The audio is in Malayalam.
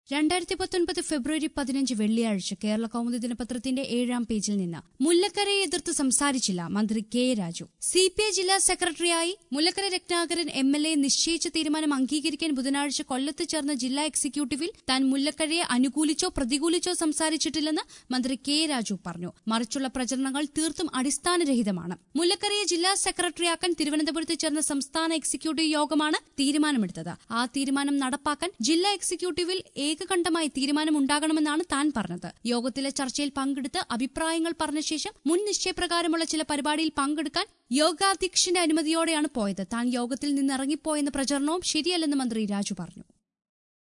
രണ്ടായിരത്തി പത്തൊൻപത് ഫെബ്രുവരി പതിനഞ്ച് വെള്ളിയാഴ്ച കേരള കൗമുദി ദിനപത്രത്തിന്റെ ഏഴാം പേജിൽ നിന്ന് മുല്ലക്കരയെ എതിർത്ത് സംസാരിച്ചില്ല മന്ത്രി K Raju C P I ജില്ലാ സെക്രട്ടറിയായി Mullakkara Ratnakaran M L A നിശ്ചയിച്ച തീരുമാനം അംഗീകരിക്കാൻ ബുധനാഴ്ച കൊല്ലത്ത് ചേർന്ന ജില്ലാ എക്സിക്യൂട്ടീവിൽ താൻ മുല്ലക്കരയെ അനുകൂലിച്ചോ പ്രതികൂലിച്ചോ സംസാരിച്ചിട്ടില്ലെന്ന് മന്ത്രി കെ രാജു പറഞ്ഞു മറിച്ചുള്ള പ്രചരണങ്ങൾ തീർത്തും അടിസ്ഥാനരഹിതമാണ് മുല്ലക്കരയെ ജില്ലാ സെക്രട്ടറിയാക്കാൻ തിരുവനന്തപുരത്ത് ചേർന്ന സംസ്ഥാന എക്സിക്യൂട്ടീവ് യോഗമാണ് തീരുമാനമെടുത്തത് ആ തീരുമാനം നടപ്പാക്കാൻ ജില്ലാ എക്സിക്യൂട്ടീവിൽ ഏകകണ്ഠമായി തീരുമാനമുണ്ടാകണമെന്നാണ് താൻ പറഞ്ഞത് യോഗത്തിലെ ചർച്ചയിൽ പങ്കെടുത്ത് അഭിപ്രായങ്ങൾ പറഞ്ഞ ശേഷം മുൻ നിശ്ചയപ്രകാരമുള്ള ചില പരിപാടിയിൽ പങ്കെടുക്കാൻ യോഗാധ്യക്ഷന്റെ അനുമതിയോടെയാണ് പോയത് താൻ യോഗത്തിൽ നിന്നിറങ്ങിപ്പോയെന്ന പ്രചരണവും ശരിയല്ലെന്ന് മന്ത്രി രാജു പറഞ്ഞു